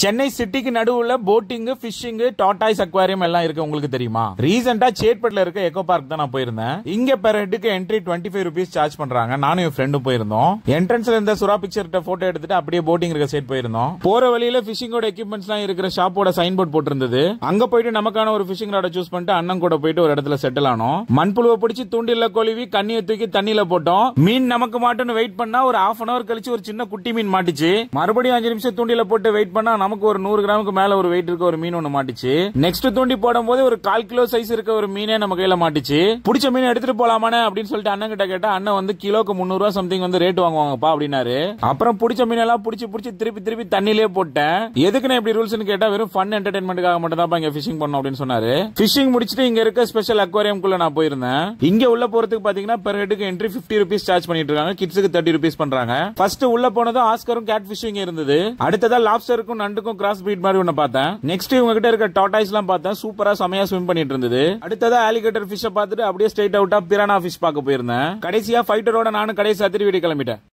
சென்னை சிட்டிக்கு நடுவுல boating fishing tortoise aquarium எல்லாம் இருக்கு உங்களுக்கு தெரியுமா ரீசெண்டா சேட்பட்ல இருக்க எக்கோ பார்க் தான் நான் போயிருந்தேன் இங்க பெர் ஹெட்டுக்கு entry twenty five rupees charge பண்றாங்க நானும் என் ஃப்ரெண்டும் போயிருந்தோம் என்ட்ரன்ஸ்ல இருந்த சுறா பிக்சர் போட்டோ எடுத்துட்டு அப்படியே போட்டிங் இருக்க சைட் போயிருந்தோம் போற வழியில பிஷிங்கோட எக்யூப்மெண்ட்ஸ் எல்லாம் இருக்கிற ஷாப்போட சைன் போர்ட் போட்டிருந்தது அங்க போயிட்டு நமக்கான ஒரு பிஷிங் ராட சூஸ் பண்ணிட்டு அண்ணன் கூட போயிட்டு ஒரு இடத்துல செட்டில் ஆனோம் மண்புழுவை பிடிச்சி தூண்டில கொழுவி கண்ணியை தூக்கி தண்ணியில போட்டோம் மீன் நமக்கு மாட்டுன்னு வெயிட் பண்ணா ஒரு half அன் அவர் கழிச்சு ஒரு சின்ன குட்டி மீன் மாட்டுச்சு மறுபடியும் அஞ்சு நிமிஷம் தூண்டில போட்டு வெயிட் பண்ணா நமக்கு ஒரு நூறு கிராமுக்கு மேல ஒரு வெயிட் இருக்க ஒரு மீன் ஒண்ணு மாட்டுச்சு நெக்ஸ்ட் தூண்டி போடும் போது ஒரு கால் கிலோ சைஸ் இருக்க ஒரு மீனே நம்ம கையில மாட்டுச்சு பிடிச்ச மீன் எடுத்துட்டு போலாமானே அப்படின்னு சொல்லிட்டு அண்ணன் கிட்ட கேட்டா அண்ணன் வந்து கிலோக்கு முந்நூறு ரூபா சம்திங் வந்து ரேட் வாங்குவாங்கப்பா அப்படின்னாரு அப்புறம் பிடிச்ச மீன் எல்லாம் பிடிச்சி பிடிச்சி திருப்பி திருப்பி தண்ணிலே போட்டேன் எதுக்கு நான் இப்படி ரூல்ஸ் கேட்டா வெறும் ஃபன் என்டர்டைன்மெண்ட்டுக்காக மட்டும் தான் இங்க ஃபிஷிங் பண்ணோம் அப்படின்னு சொன்னாரு ஃபிஷிங் முடிச்சிட்டு இங்க இருக்க ஸ்பெஷல் அக்வாரியம் நான் போயிருந்தேன் இங்க உள்ள போறதுக்கு பாத்தீங்கன்னா பெர் ஹெட்டுக்கு என்ட்ரி 50 ருபீஸ் சார்ஜ் பண்ணிட்டு இருக்காங்க கிட்ஸுக்கு தேர்ட்டி ருபீஸ் பண்றாங்க ஃபர்ஸ்ட் உள்ள போனதும் ஆஸ்கரும் கேட் ஃபிஷிங் இருந்தது அடுத்ததா லாப்ஸ்டருக்கும் நண்டுக்கும் கிராஸ் பிரீட் மாதிரி ஒன்னு பார்த்தேன் நெக்ஸ்ட் இவங்க கிட்ட இருக்க டாட்டாய்ஸ் எல்லாம் பார்த்தேன் சூப்பரா செமையா ஸ்விம் பண்ணிட்டு இருந்தது அடுத்ததா ஆலிகேட்டர் ஃபிஷ் பார்த்துட்டு அப்படியே ஸ்ட்ரைட் அவுட்டா பிரானா ஃபிஷ் பார்க்க போயிருந்தேன் கடைசியா ஃபைட்டரோட நானும் கடைசி அத்திரி வீடு கிளம்பிட்டேன்